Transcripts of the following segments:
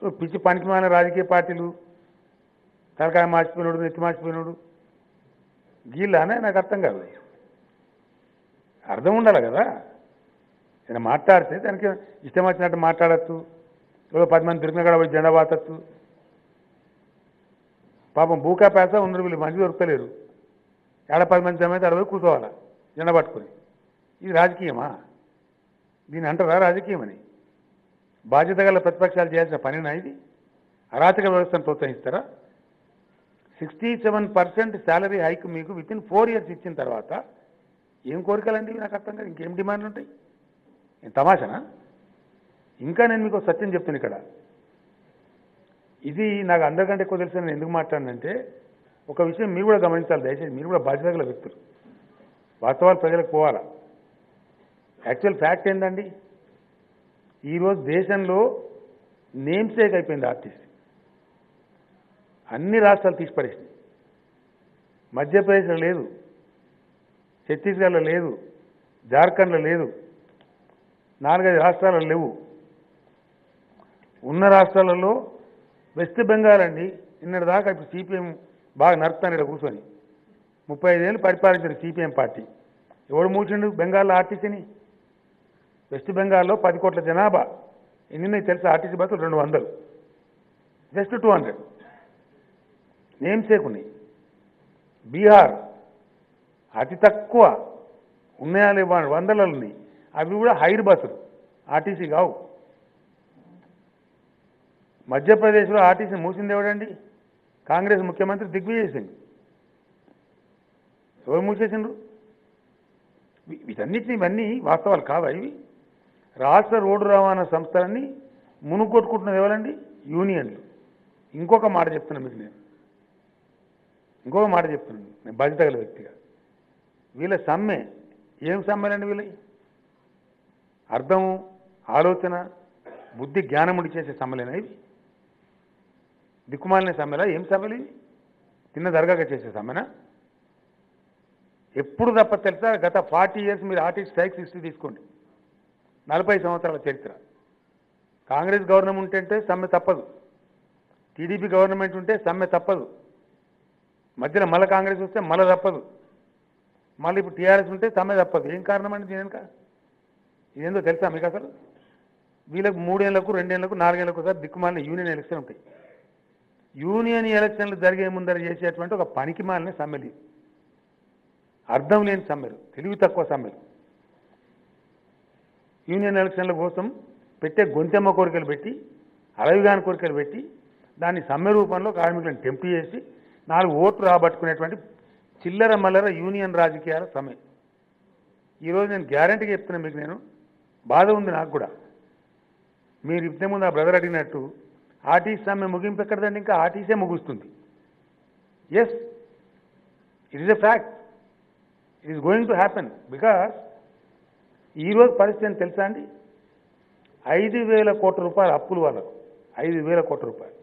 So పిచ్చి పనికిమాలిన రాజకీయ పార్టీలు తలకాయ మార్చిపోయినాడు నెత్తి మార్చిపోయినాడు గీళ్ళనే నాకు అర్థం కాదు అర్థం ఉండాలి కదా నేను మాట్లాడితే దానికి ఇష్టం వచ్చినట్టు మాట్లాడచ్చు ఏదో పది మంది దొరికిన కూడా పోయి జెండా పాతచ్చు పాపం బూకా పేస ఉన్నారు వీళ్ళు మంచి దొరకలేరు ఏడ పది మంది జమైతే అరవై కూర్చోవాలా జెండా పట్టుకొని ఇది రాజకీయమా దీని అంటారా రాజకీయమని బాధ్యత గల ప్రతిపక్షాలు చేయాల్సిన పనినా ఇది అరాచక వ్యవస్థను ప్రోత్సహిస్తారా sixty seven percent salary hike మీకు విత్ ఇన్ ఫోర్ ఇయర్స్ ఇచ్చిన తర్వాత ఏం కోరికలండి ఇవి నాకు అర్థం కాదు ఇంకేం డిమాండ్లు ఉంటాయి ఏం తమాషనా ఇంకా నేను మీకు ఒక సత్యం చెప్తాను ఇక్కడ ఇది నాకు అందరికంటే ఎక్కువ తెలుసు నేను ఎందుకు మాట్లాడినంటే ఒక విషయం మీరు కూడా గమనించాలి దయచేసి మీరు కూడా బాధ్యత గల వ్యక్తులు వాస్తవాలు ప్రజలకు పోవాలా యాక్చువల్ ఫ్యాక్ట్ ఏంటండి ఈరోజు దేశంలో నేమ్ సేక్ అయిపోయింది ఆర్టిస్ట్ అన్ని రాష్ట్రాలు తీసి పడేసినాయి మధ్యప్రదేశ్లో లేదు ఛత్తీస్గఢ్లో లేదు జార్ఖండ్లో లేదు నాలుగైదు రాష్ట్రాలలో లేవు ఉన్న రాష్ట్రాలలో వెస్ట్ బెంగాల్ అండి నిన్నటి దాకా ఇప్పుడు సిపిఎం బాగా నడుపుతాను ఇక్కడ కూర్చొని ముప్పై ఐదేళ్ళు పరిపాలించారు సిపిఎం పార్టీ ఎవడు మూసిండు బెంగాల్లో ఆర్టీసీని వెస్ట్ బెంగాల్లో పది కోట్ల జనాభా ఎన్ని తెలుసు ఆర్టీసీ బస్సులు రెండు వందలు జస్ట్ టూ హండ్రెడ్ నేమ్ సేకున్నాయి బీహార్ అతి తక్కువ ఉన్నాయా లేవా వందలలో ఉన్నాయి అవి కూడా హైర్ బస్సులు ఆర్టీసీ కావు మధ్యప్రదేశ్లో ఆర్టీసీ మూసింది ఎవడండి కాంగ్రెస్ ముఖ్యమంత్రి దిగ్విజయ్ సింగ్ ఎవరు మూసేసిండ్రు వీ- వీటన్నిటిని ఇవన్నీ వాస్తవాలు కావా ఇవి రాష్ట్ర రోడ్డు రవాణా సంస్థలన్నీ మునుగొట్టుకుంటున్నది ఎవరండి యూనియన్లు ఇంకొక మాట చెప్తున్నా మీకు నేను ఇంకొక మాట చెప్తున్నాను నేను బాధ్యత గల వ్యక్తిగా వీళ్ళ సమ్మె ఏం సమ్మెలండి వీళ్ళవి అర్థం ఆలోచన బుద్ధి జ్ఞానం ఉండి చేసే సమ్మెలేనా ఇవి దిక్కుమాలిన సమ్మెలా ఏం సమ్మెలు ఇవి తిన్న దర్గాగా చేసే సమ్మెనా ఎప్పుడు తప్ప తెలుసా గత ఫార్టీ ఇయర్స్ మీరు ఆర్టిస్ట్ స్ట్రైక్స్ హిస్టరీ తీసుకోండి నలభై సంవత్సరాల చరిత్ర కాంగ్రెస్ గవర్నమెంట్ ఉంటే సమ్మె తప్పదు టీడీపీ గవర్నమెంట్ ఉంటే సమ్మె తప్పదు మధ్యలో మళ్ళీ కాంగ్రెస్ వస్తే మళ్ళీ తప్పదు మళ్ళీ ఇప్పుడు టీఆర్ఎస్ ఉంటే సమ్మె తప్పదు ఏం కారణం అండి దీని వెనుక ఇదేందో తెలుసా మీకు అసలు వీళ్ళకు మూడేళ్లకు రెండేళ్లకు నాలుగేళ్లకు సార్ దిక్కుమాలిన యూనియన్ ఎలక్షన్ ఉంటాయి యూనియన్ ఎలక్షన్లు జరిగే ముందర చేసేటువంటి ఒక పనికి మాలిన సమ్మెలు ఇవి. అర్థం లేని సమ్మెలు తెలివి తక్కువ సమ్మెలు యూనియన్ ఎలక్షన్ల కోసం పెట్టే గొంతెమ్మ కోరికలు పెట్టి అలవిగాని కోరికలు పెట్టి దాన్ని సమ్మె రూపంలో కార్మికులను టెంపు చేసి నాలుగు ఓట్లు రాబట్టుకునేటువంటి చిల్లర మల్లర యూనియన్ రాజకీయాల సమ్మె ఈరోజు నేను గ్యారంటీగా చెప్తున్నాను మీకు నేను బాధ ఉంది నాకు కూడా మీరు ఇంత ముందు ఆ బ్రదర్ అడిగినట్టు ఆర్టీసీ సమ్మె ముగింపు ఎక్కడదండి ఇంకా ఆర్టీసీ ముగుస్తుంది yes it is a fact it is going to happen because ఈరోజు పరిస్థితి ఏంటి తెలుసా అండి ఐదు వేల కోట్ల రూపాయల అప్పులు వాళ్ళకు ఐదు వేల కోట్ల రూపాయలు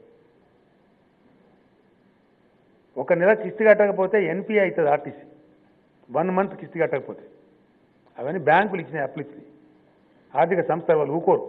ఒక నెల కిస్తీ కట్టకపోతే ఎన్పిఐ అవుతుంది ఆర్టీసీ వన్ మంత్ కిస్తీ కట్టకపోతే అవన్నీ బ్యాంకులు ఇచ్చినాయి అప్పులు ఇచ్చినాయి ఆర్థిక సంస్థలు వాళ్ళు ఊకోరు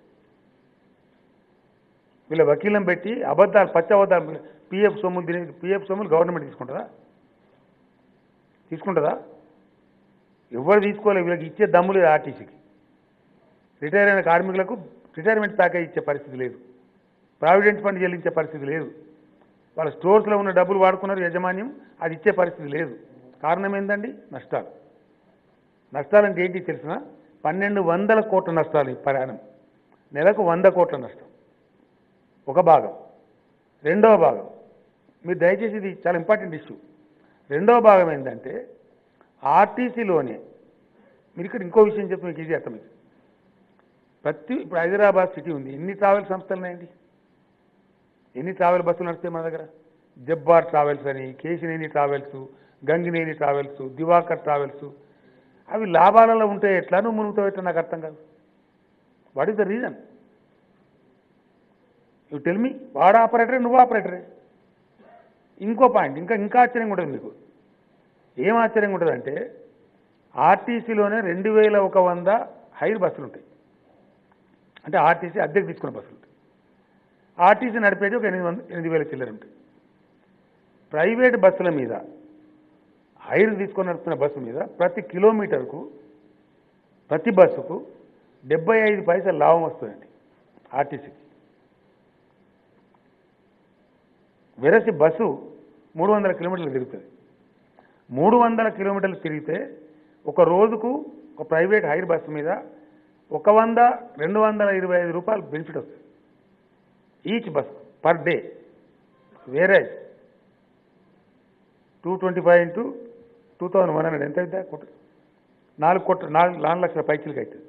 వీళ్ళ వకీలం పెట్టి అబద్ధాలు పచ్చి అబద్ధాలు పిఎఫ్ సొమ్ములు తినే పిఎఫ్ సొమ్ములు గవర్నమెంట్ తీసుకుంటుందా తీసుకుంటుందా ఎవరు తీసుకోలేదు వీళ్ళకి ఇచ్చే దమ్ము లేదు ఆర్టీసీకి రిటైర్ అయిన కార్మికులకు రిటైర్మెంట్ ప్యాకేజ్ ఇచ్చే పరిస్థితి లేదు ప్రావిడెంట్ ఫండ్ చెల్లించే పరిస్థితి లేదు వాళ్ళ స్టోర్స్లో ఉన్న డబ్బులు వాడుకున్నారు యజమాన్యం అది ఇచ్చే పరిస్థితి లేదు కారణం ఏంటండి నష్టాలు నష్టాలంటే ఏంటి తెలిసిన పన్నెండు వందల కోట్ల నష్టాలు ఈ ప్రయాణం నెలకు వంద కోట్ల నష్టం ఒక భాగం రెండవ భాగం మీరు దయచేసి ఇది చాలా ఇంపార్టెంట్ ఇష్యూ రెండవ భాగం ఏంటంటే ఆర్టీసీలోనే మీరు ఇక్కడ ఇంకో విషయం చెప్పి మీకు ఈజీ అర్థమైంది ప్రతి ఇప్పుడు హైదరాబాద్ సిటీ ఉంది ఎన్ని ట్రావెల్ సంస్థలు ఉన్నాయండి ఎన్ని ట్రావెల్ బస్సులు నడుస్తాయి మన దగ్గర జబ్బార్ ట్రావెల్స్ అని Kesineni travels Gangineni travels Diwakar travels అవి లాభాలలో ఉంటే ఎట్లా నువ్వు మునుగుతావు ఎట్లా నాకు అర్థం కాదు what is the reason you tell me వాడు ఆపరేటరే నువ్వు ఆపరేటరే ఇంకో పాయింట్ ఇంకా ఇంకా ఆశ్చర్యంగా ఉంటుంది మీకు ఏం ఆశ్చర్యంగా ఉంటుంది అంటే ఆర్టీసీలోనే రెండు వేల ఒక వంద హైర్ బస్సులు ఉంటాయి అంటే ఆర్టీసీ అద్దెకు తీసుకున్న బస్సులు ఉంటాయి ఆర్టీసీ నడిపేది ఒక ఎనిమిది వంద ఎనిమిది వేల చిల్లర ఉంటుంది ప్రైవేట్ బస్సుల మీద హైర్ తీసుకొని నడుపుతున్న బస్సు మీద ప్రతి కిలోమీటర్కు ప్రతి బస్సుకు డెబ్బై ఐదు పైసలు లాభం వస్తుందండి ఆర్టీసీకి వెరసి బస్సు మూడు వందల కిలోమీటర్లు తిరుగుతుంది మూడు వందల కిలోమీటర్లు తిరిగితే ఒక రోజుకు ఒక ప్రైవేట్ హైర్ బస్సు మీద ఒక వంద రెండు వందల ఇరవై ఐదు రూపాయలు బెనిఫిట్ వస్తుంది ఈచ్ బస్ పర్ డే వేరే two twenty five into two thousand one hundred ఎంత అవుతుంది కోట నాలుగు కోట్ల నాలుగు నాలుగు లక్షల పైకిలకి అవుతుంది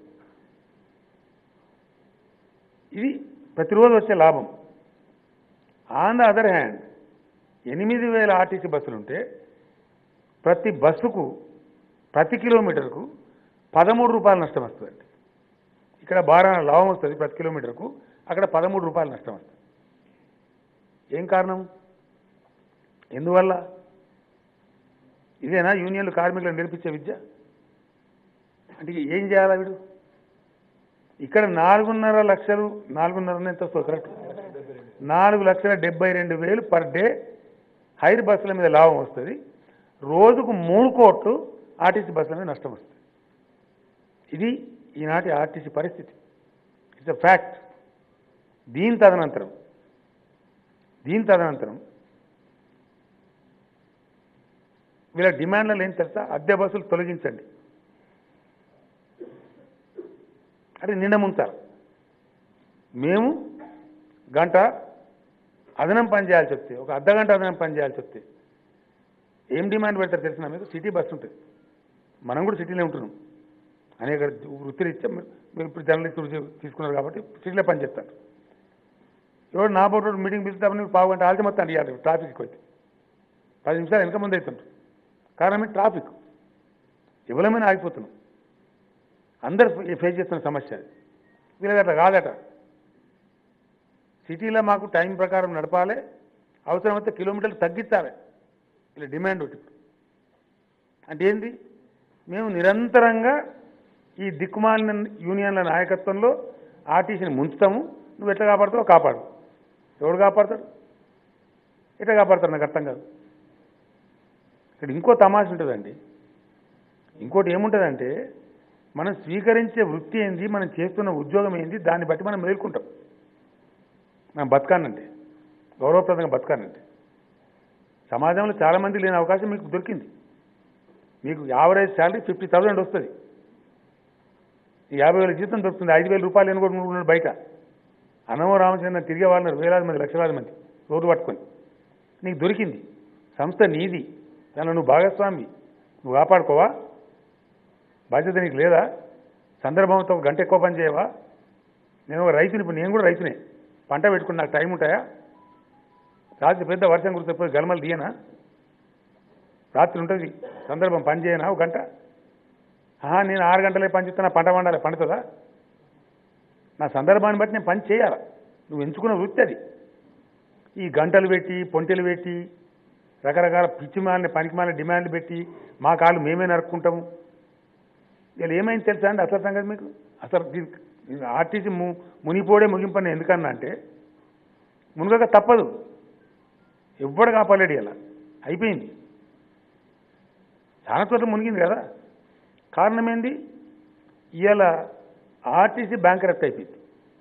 ఇది ప్రతిరోజు వచ్చే లాభం ఆన్ ద అదర్ హ్యాండ్ ఎనిమిది వేల ఆర్టీసీ బస్సులు ఉంటే ప్రతి బస్సుకు ప్రతి కిలోమీటర్కు పదమూడు రూపాయలు నష్టం వస్తుందండి ఇక్కడ బాగా లాభం వస్తుంది ప్రతి కిలోమీటర్కు అక్కడ పదమూడు రూపాయలు నష్టం వస్తుంది ఏం కారణం ఎందువల్ల ఇదేనా యూనియన్లు కార్మికులను నేర్పించే విద్య అంటే ఏం చేయాలా వీడు ఇక్కడ నాలుగున్నర లక్షలు నాలుగున్నర ఎంత వస్తుంది కరెక్ట్ నాలుగు లక్షల డెబ్బై రెండు వేలు పర్ డే హైర్ బస్సుల మీద లాభం వస్తుంది రోజుకు మూడు కోట్లు ఆర్టీసీ బస్సుల మీద నష్టం వస్తుంది ఇది ఈనాటి ఆర్టీసీ పరిస్థితి ఇట్స్ అ ఫ్యాక్ట్ దీని తదనంతరం దీని తదనంతరం వీళ్ళ డిమాండ్లలో ఏం తెలుసా అద్దె బస్సులు తొలగించండి అంటే నిండా ముంచారు మేము గంట అదనం పని చేయాల్సి వస్తే ఒక అర్ధ గంట అదనం పని చేయాల్సి వస్తే ఏం డిమాండ్ పెడతారు తెలిసిన మీకు సిటీ బస్సు ఉంటుంది మనం కూడా సిటీలో ఉంటున్నాం అనేక వృత్తిరీత్యా మీరు మీరు ఇప్పుడు జర్నలిస్ట్ వృత్తి తీసుకున్నారు కాబట్టి సిటీలో పని చేస్తారు ఎవరు నా బోటు మీటింగ్ పిలుస్తామని పావు గంట ఆల్చి మొత్తం అడిగారు ట్రాఫిక్ వచ్చి పది నిమిషాలు వెనక ముందు అవుతుంటారు కారణం ఏంటి ట్రాఫిక్ ఎవరమైనా ఆగిపోతున్నాం అందరు ఫేస్ చేస్తున్న సమస్య అది వీళ్ళకి అట్లా కాదట సిటీలో మాకు టైం ప్రకారం నడపాలి అవసరమైతే కిలోమీటర్లు తగ్గించాలి ఇలా డిమాండ్ ఒకటి అంటే ఏంటి మేము నిరంతరంగా ఈ దిక్కుమాలిన యూనియన్ల నాయకత్వంలో ఆర్టీసీని ముంచుతాము నువ్వు ఎట్లా కాపాడుతావో కాపాడు ఎవడు కాపాడతాడు ఎట్లా కాపాడతాడు నాకు అర్థం కాదు ఇక్కడ ఇంకో తమాష ఉంటుందండి ఇంకోటి ఏముంటుందంటే మనం స్వీకరించే వృత్తి ఏంది మనం చేస్తున్న ఉద్యోగం ఏంది దాన్ని బట్టి మనం మేల్కుంటాం మనం బతకానంటే గౌరవప్రదంగా బతకానంటే సమాజంలో చాలామంది లేని అవకాశం మీకు దొరికింది మీకు యావరేజ్ శాలరీ ఫిఫ్టీ థౌసండ్ వస్తుంది ఈ యాభై వేల జీతం దొరుకుతుంది ఐదు వేల రూపాయలు అని కూడా ఉన్నాడు బయట అన్నమో రామచంద్ర తిరిగే వాళ్ళు వేలాది మంది లక్షలాది మంది రోడ్డు పట్టుకొని నీకు దొరికింది సంస్థ నీది దానిలో నువ్వు భాగస్వామి నువ్వు కాపాడుకోవా బాధ్యత నీకు లేదా సందర్భంతో ఒక గంట ఎక్కువ పని చేయవా నేను ఒక రైతుని ఇప్పుడు నేను కూడా రైతునే పంట పెట్టుకుని నాకు టైం ఉంటాయా రాత్రి పెద్ద వర్షం కురిసిపోయి గలమలు తీయనా రాత్రి ఉంటుంది సందర్భం పని చేయనా ఒక గంట ఆహా నేను ఆరు గంటలే పని చేస్తున్నా పంట పండాలి పండుతుందా నా సందర్భాన్ని బట్టి నేను పని చేయాలి నువ్వు ఎంచుకున్న వృత్తి అది ఈ గంటలు పెట్టి పొంటెలు పెట్టి రకరకాల పిచ్చిమాలిన పనికిమాలిన డిమాండ్లు పెట్టి మా కాళ్ళు మేమే నరుక్కుంటాము వీళ్ళు ఏమైంది తెలుసా అండి అసలు సంగతి మీకు అసలు దీనికి ఇది ఆర్టీసీ ము మునిపోడే ముగింపని ఎందుకన్నా అంటే మునగక తప్పదు ఎవ్వడు కాపాలేడు ఇలా అయిపోయింది చాలా చోట్ల మునిగింది కదా కారణం ఏంది ఇవాళ ఆర్టీసీ బ్యాంకరప్ట్ అయిపోయింది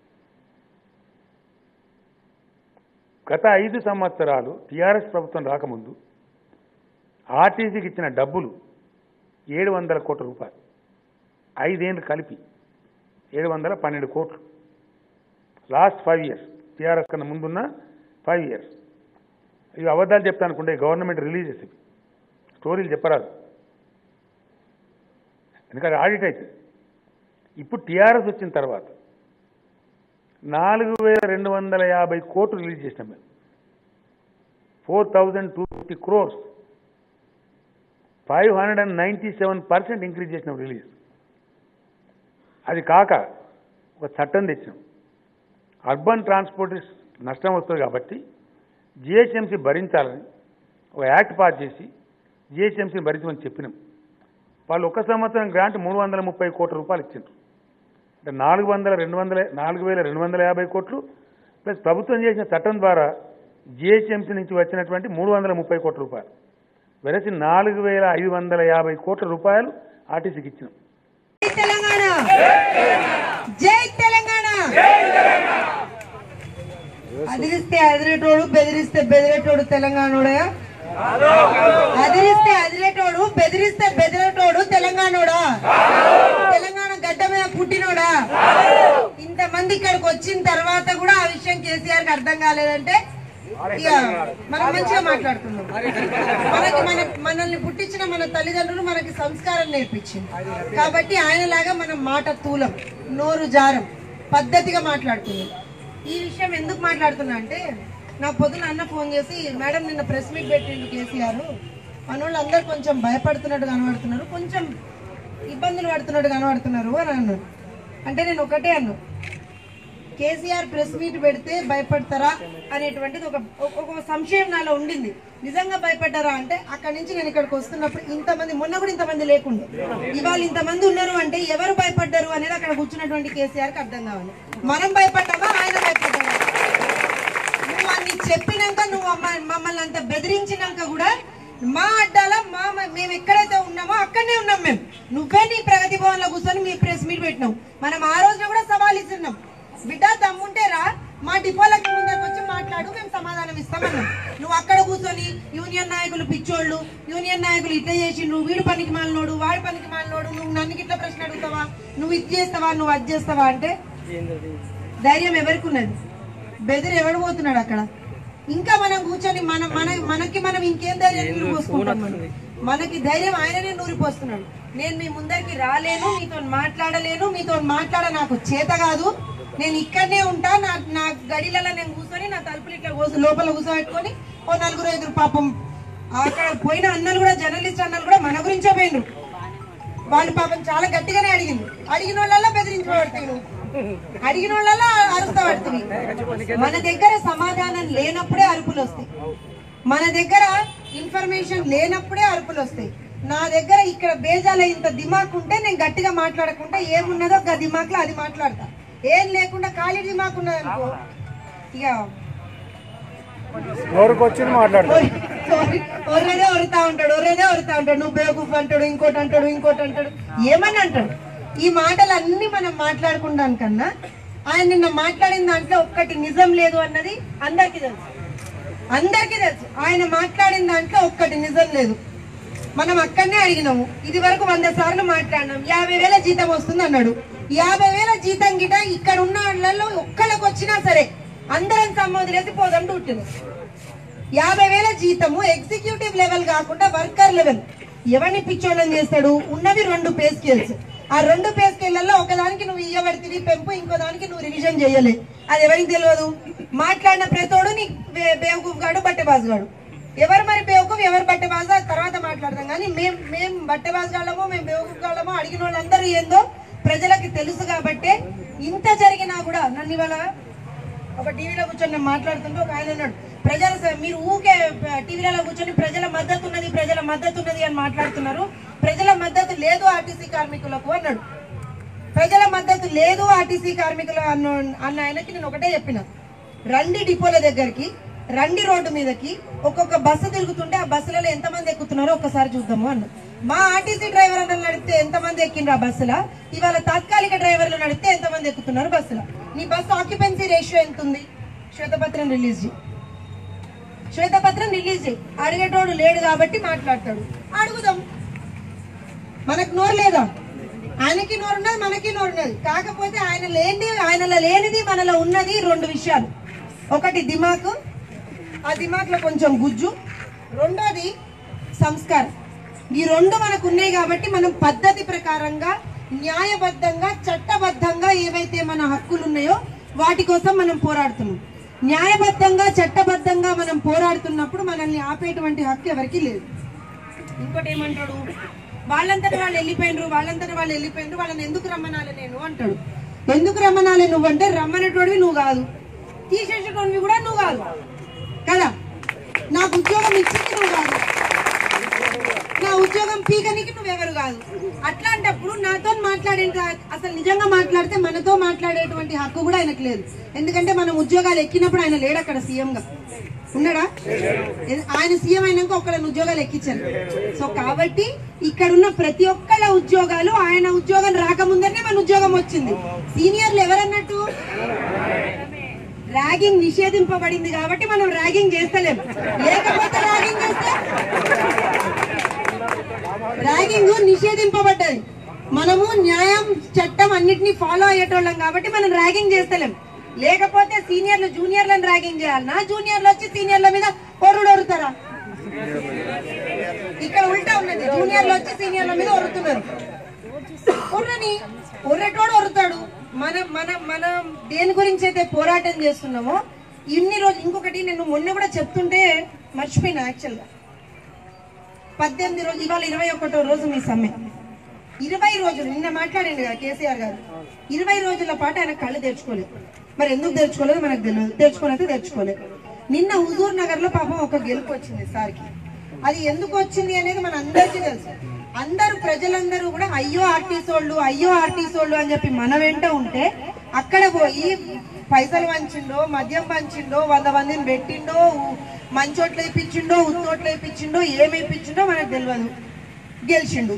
గత ఐదు సంవత్సరాలు టీఆర్ఎస్ ప్రభుత్వం రాకముందు ఆర్టీసీకి ఇచ్చిన డబ్బులు ఏడు వందల కోట్ల రూపాయలు ఐదేళ్ళు కలిపి ఏడు వందల పన్నెండు కోట్లు లాస్ట్ ఫైవ్ ఇయర్స్ టీఆర్ఎస్ కన్నా ముందున్న ఫైవ్ ఇయర్స్ ఇవి అబద్ధాలు చెప్తాను అనుకుంటే గవర్నమెంట్ రిలీజ్ చేసి స్టోరీలు చెప్పరాదు ఎందుకంటే ఆడిట్ అవుతుంది ఇప్పుడు టీఆర్ఎస్ వచ్చిన తర్వాత నాలుగు వేల రెండు వందల యాభై కోట్లు రిలీజ్ చేసినాం మేము four thousand two fifty crores five hundred and ninety seven percent increase చేసినాం రిలీజ్ అది కాక ఒక చట్టం తెచ్చాం అర్బన్ ట్రాన్స్పోర్ట్ నష్టం వస్తుంది కాబట్టి జిహెచ్ఎంసీ భరించాలని ఒక యాక్ట్ పాస్ చేసి జిహెచ్ఎంసీని భరించమని చెప్పినాం వాళ్ళు ఒక సంవత్సరం గ్రాంట్ మూడు వందల ముప్పై కోట్ల రూపాయలు ఇచ్చిండ్రు అంటే నాలుగు వందల రెండు వందల నాలుగు వేల రెండు వందల యాభై కోట్లు ప్లస్ ప్రభుత్వం చేసిన చట్టం ద్వారా జిహెచ్ఎంసీ నుంచి వచ్చినటువంటి మూడు వందల ముప్పై కోట్ల రూపాయలు వెరసి నాలుగు వేల ఐదు వందల యాభై కోట్ల రూపాయలు ఆర్టీసీకి ఇచ్చినాం జై తెలంగాణ జై తెలంగాణ అదిరిస్తే అదిరేటోడు బెదిరిస్తే బెదిరేటోడు తెలంగాణోడా అదిరిస్తే అదిరేటోడు బెదిరిస్తే బెదిరేటోడు తెలంగాణోడా తెలంగాణ గడ్డ మీద పుట్టినోడా ఇంతమంది ఇక్కడికి వచ్చిన తర్వాత కూడా ఆ విషయం కేసీఆర్ కి అర్థం కాలేదంటే ఇక మనం మంచిగా మాట్లాడుతున్నాం మనకి మన మనల్ని పుట్టించిన మన తల్లిదండ్రులు మనకి సంస్కారం నేర్పించింది కాబట్టి ఆయనలాగా మనం మాట తూలం నోరు జారం పద్ధతిగా మాట్లాడుతున్నాం ఈ విషయం ఎందుకు మాట్లాడుతున్నా అంటే నాకు పొద్దున అన్న ఫోన్ చేసి మేడం నిన్న ప్రెస్ మీట్ పెట్టిండు కేసీఆర్ మన వాళ్ళందరూ కొంచెం భయపడుతున్నట్టు కనబడుతున్నారు కొంచెం ఇబ్బందులు పడుతున్నట్టు కనబడుతున్నారు అని అన్నాడు అంటే నేను ఒకటే అన్నా కేసీఆర్ ప్రెస్ మీట్ పెడితే భయపడతారా అనేటువంటిది ఒక ఒక- ఒక సంశయం నాలో ఉండింది నిజంగా భయపడ్డారా అంటే అక్కడి నుంచి నేను ఇక్కడికి వస్తున్నప్పుడు ఇంతమంది మొన్న కూడా ఇంతమంది లేకుండే ఇవాళ ఇంతమంది ఉన్నారు అంటే ఎవరు భయపడ్డారు అనేది అక్కడ కూర్చున్నటువంటి కేసీఆర్ కి అర్థం కావాలి మనం భయపడ్డామా ఆయన భయపడ్డామా నువ్వు అన్ని చెప్పినాక నువ్వు మమ్మ- మమ్మల్ని అంత బెదిరించినాక కూడా మా అడ్డాల మా మేము ఎక్కడైతే ఉన్నామో అక్కడనే ఉన్నాం మేము నువ్వే నీ ప్రగతి భవన్ లో కూర్చొని మీ ప్రెస్ మీట్ పెట్టినావు మనం ఆ రోజున కూడా సవాల్ ఇస్తున్నాం బిడ్డ దమ్ముంటే రా మా డిపోలకి ముందరకు వచ్చి మాట్లాడు మేము సమాధానం ఇస్తామన్నాం నువ్వు అక్కడ కూర్చొని యూనియన్ నాయకులు పిచ్చోళ్ళు యూనియన్ నాయకులు ఇట్లా చేసిండ్రు వీడు పనికి మాలినోడు వాడి పనికి మాలినోడు నువ్వు నన్ను ఇట్లా ప్రశ్న అడుగుతావా నువ్వు ఇది చేస్తావా నువ్వు అది చేస్తావా అంటే ధైర్యం ఎవరికి ఉన్నది బెదిరి ఎవడు పోతున్నాడు అక్కడ ఇంకా మనం కూర్చొని మన మన మనకి మనం ఇంకేం ధైర్యం నూరి పోసుకుంటాం మనం మనకి ధైర్యం ఆయననే నూరి పోస్తున్నాడు నేను మీ ముందరికి రాలేను మీతో మాట్లాడలేను మీతో మాట్లాడ నాకు చేత కాదు నేను ఇక్కడనే ఉంటా నా నా గడిలలో నేను కూర్చొని నా తలుపులు ఇట్లా కూర్చో లోపల కూర్చోబెట్టుకొని ఓ నలుగురు ఐదుగురు పాపం అక్కడ పోయిన అన్నలు కూడా జర్నలిస్ట్ అన్నలు కూడా మన గురించే పోయినరు వాళ్ళు పాపం చాలా గట్టిగానే అడిగింది అడిగిన వాళ్ళ బెదిరించబడుతుంది అడిగిన వాళ్ళ అరుస్తా పడుతుంది మన దగ్గర సమాధానం లేనప్పుడే అరుపులు వస్తాయి మన దగ్గర ఇన్ఫర్మేషన్ లేనప్పుడే అరుపులు వస్తాయి నా దగ్గర ఇక్కడ బేజాల ఇంత దిమాక్ ఉంటే నేను గట్టిగా మాట్లాడకుండా ఏమున్నదో గా దిమాక్లో అది మాట్లాడతా ఏం లేకుండా ఖాళీ దిమాక్ ఉన్నది అనుకో ఇక నోరుకు వచ్చింది మాట్లాడతారు ఒర్రేదే ఒరుతా ఉంటాడు ఒర్రేదే ఒరుతా ఉంటాడు నువ్వు బేవకూఫ్ అంటాడు ఇంకోటి అంటాడు ఇంకోటి అంటాడు ఏమని అంటాడు ఈ మాటలు అన్ని మనం మాట్లాడుకుంటాం కన్నా ఆయన నిన్న మాట్లాడిన దాంట్లో ఒక్కటి నిజం లేదు అన్నది అందరికీ తెలుసు అందరికీ తెలుసు ఆయన మాట్లాడిన దాంట్లో ఒక్కటి నిజం లేదు మనం అక్కడనే అడిగినాము ఇది వరకు వంద సార్లు మాట్లాడినాం యాభై వేల జీతం వస్తుంది అన్నాడు యాభై వేల జీతం గిట ఇక్కడ ఉన్న వాళ్ళలో ఒక్కళ్ళకి వచ్చినా సరే అందరం సంబోధిలేసి పోదాం డ్యూటీలో యాభై వేల జీతము ఎగ్జిక్యూటివ్ లెవెల్ కాకుండా వర్కర్ లెవెల్ ఎవరిని పిచ్చోళ్ళని చేస్తాడు ఉన్నవి రెండు పే స్కేల్స్ ఆ రెండు పే స్కేళ్లలో ఒకదానికి నువ్వు ఇయ్యబడితివి పెంపు ఇంకో దానికి నువ్వు రివిజన్ చేయలే అది ఎవరికి తెలియదు మాట్లాడిన ప్రతోడు నీ బే- బేవకూఫ్ గాడు బట్టెబాజ్ గాడు ఎవరు మరి బేవకూఫ్ ఎవరు బట్టెబాజ్ అది తర్వాత మాట్లాడదాం కానీ మేము మేము బట్టెబాజ్ గాళ్ళమో మేము బేవకూఫ్ గాళ్ళమో అడిగిన వాళ్ళందరూ ఏందో ప్రజలకి తెలుసు కాబట్టే ఇంత జరిగినా కూడా నన్ను ఇవాళ ఒక టీవీలో కూర్చొని నేను మాట్లాడుతుంటే ఒక ఆయన అన్నాడు ప్రజల స- మీరు ఊకే టీవీలలో కూర్చొని ప్రజల మద్దతు ఉన్నది ప్రజల మద్దతు ఉన్నది అని మాట్లాడుతున్నారు ప్రజల మద్దతు లేదు ఆర్టీసీ కార్మికులకు అన్నాడు ప్రజల మద్దతు లేదు ఆర్టీసీ కార్మికులు అన్న అన్న ఆయనకి నేను ఒకటే చెప్పిన రండి డిపోల దగ్గరికి రండి రోడ్డు మీదకి ఒక్కొక్క బస్సు తిరుగుతుంటే ఆ బస్సులలో ఎంతమంది ఎక్కుతున్నారో ఒక్కసారి చూద్దాము అన్న మా ఆర్టీసీ డ్రైవర్ అన్న నడిపితే ఎంతమంది ఎక్కిండ్రు ఆ బస్సులో ఇవాళ తాత్కాలిక డ్రైవర్లు నడిపితే ఎంతమంది ఎక్కుతున్నారు బస్సులో నీ బస్సు ఆక్యుపెన్సీ రేషియో ఎంత ఉంది శ్వేతపత్రం రిలీజ్ చేయి శ్వేతపత్రం రిలీజ్ చేయి అడిగేటోడు లేడు కాబట్టి మాట్లాడతాడు అడుగుదాం మనకు నోరు లేదా ఆయనకి నోరు ఉన్నది మనకి నోరు ఉన్నది కాకపోతే ఆయన లేనిది ఆయనలో లేనిది మనలో ఉన్నది రెండు విషయాలు ఒకటి దిమాకు ఆ దిమాక్లో కొంచెం గుజ్జు రెండోది సంస్కారం ఈ రెండు మనకు ఉన్నాయి కాబట్టి మనం పద్ధతి ప్రకారంగా న్యాయబద్ధంగా చట్టబద్ధంగా ఏవైతే మన హక్కులు ఉన్నాయో వాటి కోసం మనం పోరాడుతున్నాం న్యాయబద్ధంగా చట్టబద్ధంగా మనం పోరాడుతున్నప్పుడు మనల్ని ఆపేటువంటి హక్కు ఎవరికీ లేదు ఇంకోటి ఏమంటాడు వాళ్ళంతటి వాళ్ళు వెళ్ళిపోయినరు వాళ్ళంతటి వాళ్ళు వెళ్ళిపోయినరు వాళ్ళని ఎందుకు రమ్మనాలి నేను అంటాడు ఎందుకు రమ్మనాలి నువ్వు అంటే రమ్మనేటోడివి నువ్వు కాదు తీసేసేటోడివి కూడా నువ్వు కాదు కదా నాకు ఉద్యోగం ఇచ్చింది నువ్వు కాదు నా ఉద్యోగం పీకనికి నువ్వెవరు కాదు అట్లాంటప్పుడు నాతో మాట్లాడే అసలు నిజంగా మాట్లాడితే మనతో మాట్లాడేటువంటి హక్కు కూడా ఆయనకు లేదు ఎందుకంటే మనం ఉద్యోగాలు ఎక్కినప్పుడు ఆయన లేడు అక్కడ సీఎంగా ఉన్నాడా ఎ- ఆయన సీఎం అయినాక ఒక్కళ్ళని ఉద్యోగాలు ఎక్కించారు సో కాబట్టి ఇక్కడ ఉన్న ప్రతి ఒక్కళ్ళ ఉద్యోగాలు ఆయన ఉద్యోగం రాకముందనే మన ఉద్యోగం వచ్చింది సీనియర్లు ఎవరన్నట్టు ర్యాగింగ్ నిషేధింపబడింది కాబట్టి మనం ర్యాగింగ్ చేస్తలేం లేకపోతే ర్యాగింగ్ చేస్తే ర్యాగింగ్ నిషేధింపబడ్డది మనము న్యాయం చట్టం అన్నిటిని ఫాలో అయ్యేటోళ్ళం కాబట్టి మనం ర్యాగింగ్ చేస్తలేం లేకపోతే సీనియర్లు జూనియర్లను ర్యాగింగ్ చేయాలనా జూనియర్లు వచ్చి సీనియర్ల మీద ఒరుడు ఒరుతారా ఇక్కడ ఉల్టా ఉన్నది జూనియర్లు వచ్చి సీనియర్ల మీద ఒరుతున్నారు ఒర్రని ఒర్రెటోడు ఒరుతాడు మనం మనం మనం దేని గురించి అయితే పోరాటం చేస్తున్నామో ఇన్ని రోజులు ఇంకొకటి నేను మొన్న కూడా చెప్తుంటే మర్చిపోయినా యాక్చువల్గా పద్దెనిమిది రోజులు ఇవాళ ఇరవై ఒకటో రోజు మీ సమ్మె ఇరవై రోజులు నిన్న మాట్లాడండి కదా కేసీఆర్ గారు ఇరవై రోజుల పాటు ఆయన కళ్ళు తెరుచుకోలేదు మరి ఎందుకు తెరుచుకోలేదు మనకు తెలియదు తెరుచుకోలేదు తెరుచుకోలేదు నిన్న హుజూర్ నగర్ లో పాపం ఒక గెలుపు వచ్చింది సార్కి అది ఎందుకు వచ్చింది అనేది మన అందరికీ తెలుసు అందరూ ప్రజలందరూ కూడా అయ్యో ఆర్టీసోళ్ళు అయ్యో ఆర్టీసోళ్ళు అని చెప్పి మన వెంట ఉంటే అక్కడ పోయి పైసలు పంచిండో మద్యం పంచిండో వంద మందిని పెట్టిండో ఉ- మంచోట్లు వేయించిండో ఉత్తోట్లు వేయించిండో ఏమి వేయించిండో మనకు తెలియదు గెలిచిండు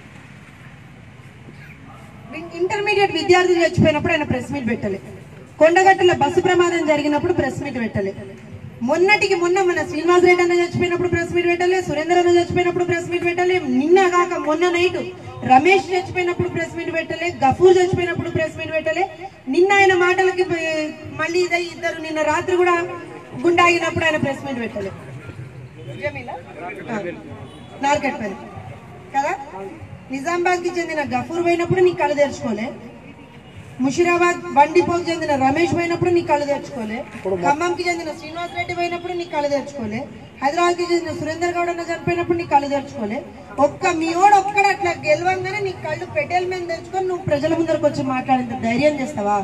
ఇంటర్మీడియట్ విద్యార్థులు చచ్చిపోయినప్పుడు ఆయన ప్రెస్ మీట్ పెట్టలే కొండగట్టుల బస్సు ప్రమాదం జరిగినప్పుడు ప్రెస్ మీట్ పెట్టలే మొన్నటికి మొన్న మన శ్రీనివాస్ రెడ్డి అన్న చచ్చిపోయినప్పుడు ప్రెస్ మీట్ పెట్టలే సురేందర్ అన్న చచ్చిపోయినప్పుడు ప్రెస్ మీట్ పెట్టలే నిన్న కాక మొన్న నైట్ రమేష్ చచ్చిపోయినప్పుడు ప్రెస్ మీట్ పెట్టలే గఫూర్ చచ్చిపోయినప్పుడు ప్రెస్ మీట్ పెట్టలే నిన్న ఆయన మాటలకి పే- మళ్ళీ ఇదే ఇద్దరు నిన్న రాత్రి కూడా గుండాగినప్పుడు ఆయన ప్రెస్ మీట్ పెట్టలే జమీలా? ఆ. నార్కట్పల్లి కదా నిజామాబాద్ కి చెందిన గఫూర్ పోయినప్పుడు నీ కళ్ళు తెరుచుకోలే ముషిరాబాద్ బండిపోకు చెందిన రమేష్ పోయినప్పుడు నీ కళ్ళు తెరుచుకోలే ఖమ్మంకి చెందిన శ్రీనివాస్ రెడ్డి పోయినప్పుడు నీ కళ్ళు తెరుచుకోలే హైదరాబాద్ కి చెందిన సురేందర్ గౌడ్ అన్న చనిపోయినప్పుడు నీ కళ్ళు తెరుచుకోలే ఒక్క మీ ఓడు ఒక్కడ అట్లా గెలవంగానే నీ కళ్ళు పెట్టెల మీద తెరుచుకొని నువ్వు ప్రజల ముందరకు వచ్చి మాట్లాడేంత ధైర్యం చేస్తావా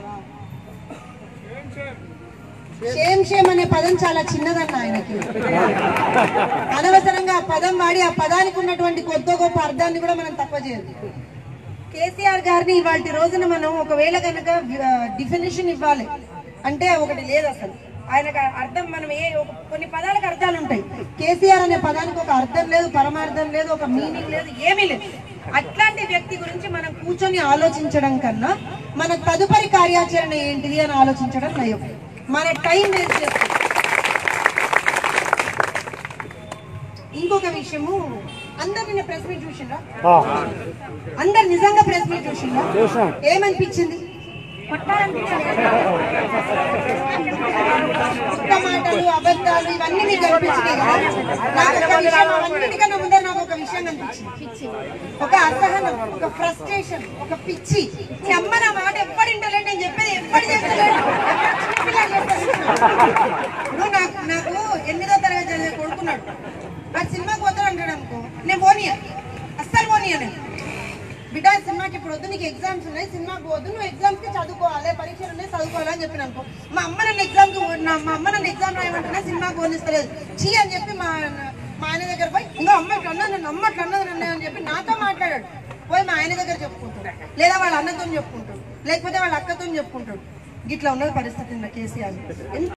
షేమ్ షేమ్ అనే పదం చాలా చిన్నదన్న ఆయనకి అనవసరంగా ఆ పదం వాడి ఆ పదానికి ఉన్నటువంటి కొత్త గొప్ప అర్థాన్ని కూడా మనం తక్కువ చేయదు కేసీఆర్ గారిని ఇవాటి రోజున మనం ఒకవేళ కనుక డిఫినేషన్ ఇవ్వాలి అంటే ఒకటి లేదు అసలు ఆయనకు అర్థం మనం ఏ ఒక- కొన్ని పదాలకు అర్థాలు ఉంటాయి కేసీఆర్ అనే పదానికి ఒక అర్థం లేదు పరమార్థం లేదు ఒక మీనింగ్ లేదు ఏమీ లేదు అట్లాంటి వ్యక్తి గురించి మనం కూర్చొని ఆలోచించడం కన్నా మన తదుపరి కార్యాచరణ ఏంటిది అని ఆలోచించడం నయం మన టైం వేస్ట్ చేస్తాం ఇంకొక విషయము అందరు నిన్న ప్రెస్ మీట్ చూసిండ్రా అందరు నిజంగా ప్రెస్ మీట్ చూసిండ్రా ఏమనిపించింది ఒక్క మాటలు అబద్ధాలు ఇవన్నీ మీకు కనిపించినాయి కదా నాకు ఒక విషయం అన్నిటికన్నా ముందర నాకు ఒక విషయం కనిపించింది ఒక అసహనం ఒక ఫ్రస్ట్రేషన్ ఒక పిచ్చి ఈ అమ్మ నా మాట ఎప్పుడు వింటలేడు నేను చెప్పేది ఎప్పుడు చేస్తలేడు ఎప్పుడు చిన్నపిల్లలు చేస్తారు. ఇప్పుడు నాకు నాకు ఎనిమిదో తరగతి చదివే కొడుకున్నాడు నాకు సినిమాకి పోతాడు అంటాడు అనుకో నేను పోనీయా అస్సలు పోనీయా నేను బిడ్డ సినిమాకి ఇప్పుడు వద్దు నీకు ఎగ్జామ్స్ ఉన్నాయి సినిమాకి పోవద్దు నువ్వు ఎగ్జామ్స్ కి చదువుకోవాలి పరీక్షలు ఉన్నాయి చదువుకోవాలి అని చెప్పిన అనుకో మా అమ్మ నన్ను ఎగ్జామ్ కి నా- మా అమ్మ నన్ను ఎగ్జామ్ రాయమంటున్నా సినిమాకి పోనిస్తలేదు చీ అని చెప్పి మా మా ఆయన దగ్గర పోయి ఇంకో అమ్మ ఇట్లా అన్నది నన్ను అమ్మ ఇట్లా అన్నది నన్ను అని చెప్పి నాతో మాట్లాడాడు పోయి మా ఆయన దగ్గర చెప్పుకుంటాడు లేదా వాళ్ళ అన్నతో చెప్పుకుంటాడు లేకపోతే వాళ్ళ అక్కతో చెప్పుకుంటాడు ఇట్లా ఉన్నది పరిస్థితి కేసీఆర్ ఎంత